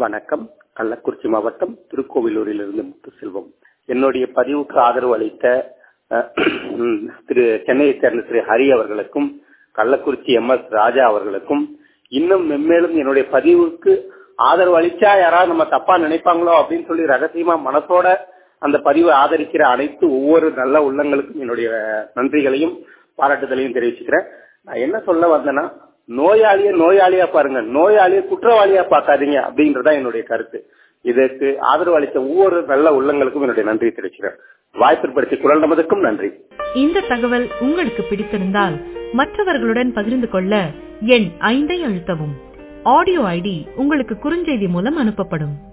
வணக்கம் கள்ளக்குறிச்சி மாவட்டம் திருக்கோவிலூரிலிருந்து முத்துசெல்வம் என்னுடைய பதிவுக்கு ஆதரவு அளித்த அஹ், திரு சென்னையை சேர்ந்த திரு ஹரி அவர்களுக்கும் கள்ளக்குறிச்சி எம் எஸ் ராஜா அவர்களுக்கும் இன்னும் மென்மேலும் என்னுடைய பதிவுக்கு ஆதரவு அளிச்சா யாராவது நம்ம தப்பா நினைப்பாங்களோ அப்படின்னு சொல்லி ரகசியமா மனசோட அந்த பதிவை ஆதரிக்கிற அனைத்து ஒவ்வொரு நல்ல உள்ளங்களுக்கும் என்னுடைய நன்றிகளையும் பாராட்டுதலையும் தெரிவிச்சுக்கிறேன் நான் என்ன சொல்ல வந்தேன்னா நோயாளிய நோயாளியா பாருங்க நோயாளிய குற்றவாளியா பார்க்காதீங்க அப்படின்றதா என்னுடைய கருத்து இதற்கு ஆதரவு அளித்த ஒவ்வொரு நல்ல உள்ளங்களுக்கும் என்னுடைய நன்றி தெரிவிக்கிறேன் வாய்ப்பிற்படுத்தி குரல் நமதுக்கும் நன்றி இந்த தகவல் உங்களுக்கு பிடித்திருந்தால் மற்றவர்களுடன் பகிர்ந்து கொள்ள எண் ஐந்தை அழுத்தவும் ஆடியோ ஐடி உங்களுக்கு குறுஞ்செய்தி மூலம் அனுப்பப்படும்